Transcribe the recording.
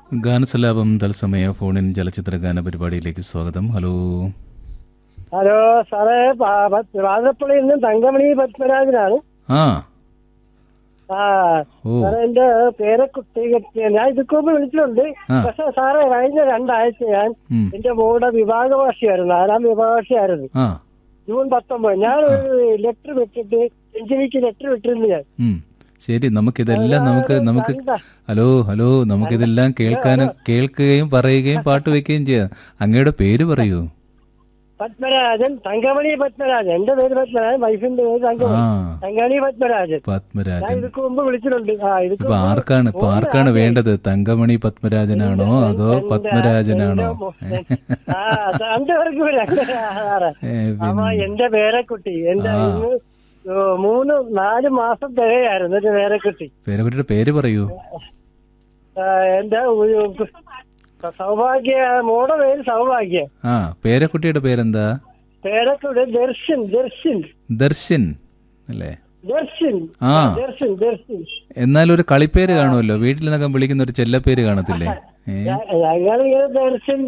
ഗാനസലാപം തത്സമയ ഫോണിൻ ചലച്ചിത്ര ഗാന പരിപാടിയിലേക്ക് സ്വാഗതം ഹലോ ഹലോ സാറേ വാഴപ്പള്ളിയിൽ നിന്ന് തങ്കമണി പത്മരാജനാണ് ആ ആ ഓ സാറേ എന്റെ പേരക്കുട്ടി ഞാൻ ഇതൊക്കെ മുമ്പ് വിളിച്ചിട്ടുണ്ട് ആ. പക്ഷെ സാറേ കഴിഞ്ഞ രണ്ടാഴ്ച ഞാൻ ഉം. എന്റെ മോളുടെ വിഭാഗവാസിയായിരുന്നു നാലാം വിഭാഗവാസിയായിരുന്നു ആ ജൂൺ പത്തൊമ്പത് ഞാൻ ഒരു ലെറ്റർ വിട്ടിട്ട് രഞ്ജനിക്ക് ലെറ്റർ വിട്ടിരുന്നു ഞാൻ ഉം. ശരി നമുക്കിതെല്ലാം നമുക്ക് നമുക്ക് കണ്ട. ഹലോ ഹലോ നമുക്കിതെല്ലാം കേൾക്കാനും കേൾക്കുകയും പറയുകയും പാട്ട് വെക്കുകയും ചെയ്യാം അങ്ങയുടെ പേര് പറയൂ പത്മരാജൻ തങ്കമണി പത്മരാജൻ എന്റെ പേര് പത്മരാജൻ വൈഫിന്റെ പേര് ആ തങ്കമണി തങ്കമണി പത്മരാജൻ ഞാൻ പത്മരാജൻ ഇതൊക്കെ മുമ്പ് വിളിച്ചിട്ടുണ്ട് ആ ഇതൊക്കെ ഇപ്പൊ ആർക്കാണ് ഇപ്പൊ ആർക്കാണ് വേണ്ടത് തങ്കമണി പത്മരാജനാണോ അതോ പത്മരാജനാണോ ആ രണ്ടുപേർക്കും സാറേ ഏ, അപ്പൊ എന്റെ പേരക്കുട്ടി എന്റെ ഇന്ന് മൂന്ന് നാല് മാസം തികയായിരുന്നു എന്റെ പേരക്കുട്ടി പേരക്കുട്ടിയുടെ പേര് പറയൂ ആ, എന്റെ ഒരു സൗഭാഗ്യ മോടെ പേര് സൗഭാഗ്യ ആ പേരക്കുട്ടിയുടെ പേരെന്താ പേരക്കുട്ടി ദർശൻ ദർശൻ ദർശൻ അല്ലേ ദർശൻ ആ ദർശൻ ദർശൻ എന്നാൽ ഒരു കളിപ്പേര് കാണുമല്ലോ വീട്ടിൽ നിന്നൊക്കെ വിളിക്കുന്ന ഒരു ചെല്ലപ്പേര് കാണത്തില്ലേ ഏ ഞങ്ങൾ ഇങ്ങനെ ദർശൻ